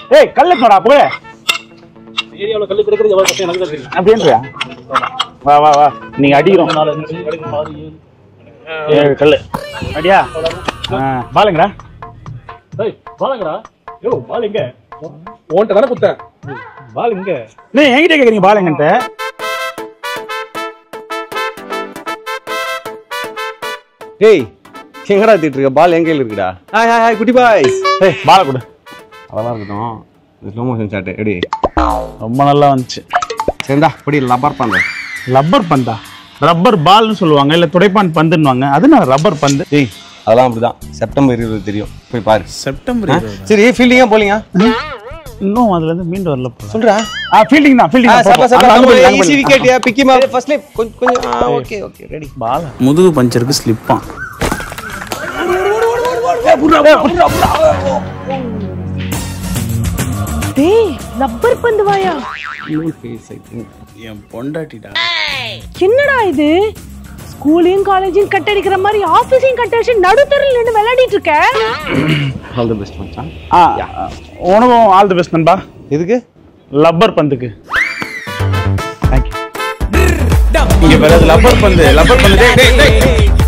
ஏய் கல்லு போடா போடு ஏரியாவில் கல்லு கிடைக்கிறது எவ்வளோ கஷ்டம் எனக்கு தான் தெரியும் அப்படின்றியா வா வா வா நீங்க அடிக்கிறோம் நாலு அஞ்சு கிடைக்கும் ஆறு ஏழு ஏழு கல்லு அடியா ஆ, பாலுங்கடா ஏய் பாலங்கடா யோ பால் எங்க உன்கிட்ட தானே குத்தேன் பால் எங்க நீ என்கிட்ட கேக்குறீங்க பாலுங்கன்ட்டு டேய் எங்கடா திட்டு இருக்க பால் எங்க கையில இருக்குடா ஹாய் ஹாய் ஹாய் குட்டி பாய்ஸ் ஏய் பாலை கொடு அதெல்லாம் இருக்கட்டும் ஸ்லோ மோஷன் ஷாட் எப்படி ரொம்ப நல்லா வந்துச்சு சரிடா இப்படி லப்பர் பண்றேன் ரப்பர் பந்தா ரப்பர் பால்னு சொல்லுவாங்க இல்ல துடைப்பான் பந்துன்னுவாங்க அது நான் ரப்பர் பந்து டேய் அதெல்லாம் அப்படிதான் செப்டம்பர் இருபது தெரியும் போய் பாரு செப்டம்பர் ஆ, சரி ஃபீல்டிங்கா போலீங்க இன்னும் அதுல இருந்து மீண்டு வரல போல சொல்றா ஆ ஃபீல்டிங் தான் ஃபீல்டிங் சப்பா சப்பா ஈஸி விக்கெட் பிக்கிமா ஃபர்ஸ்ட் லைஃப் கொஞ்சம் கொஞ்சம் ஓகே ஓகே ரெடி பால் முதுகு பஞ்சருக்கு ஸ்லிப்பா டேய் லப்பர் பந்து வாயா என் பொண்டாட்டிடா என்னடா இது ஸ்கூலையும் காலேஜையும் கட் அடிக்கிற மாதிரி ஆபீஸையும் கட் அடிச்சு நடுத்தரில் நின்று விளையாடிட்டு இருக்க ஆல் தி பெஸ்ட் மச்சான் ஆ உனக்கும் ஆல் தி பெஸ்ட் நண்பா எதுக்கு லப்பர் பந்துக்கு தேங்க்யூ இங்க பாரு லப்பர் பந்து லப்பர் பந்து டேய் டேய் டேய்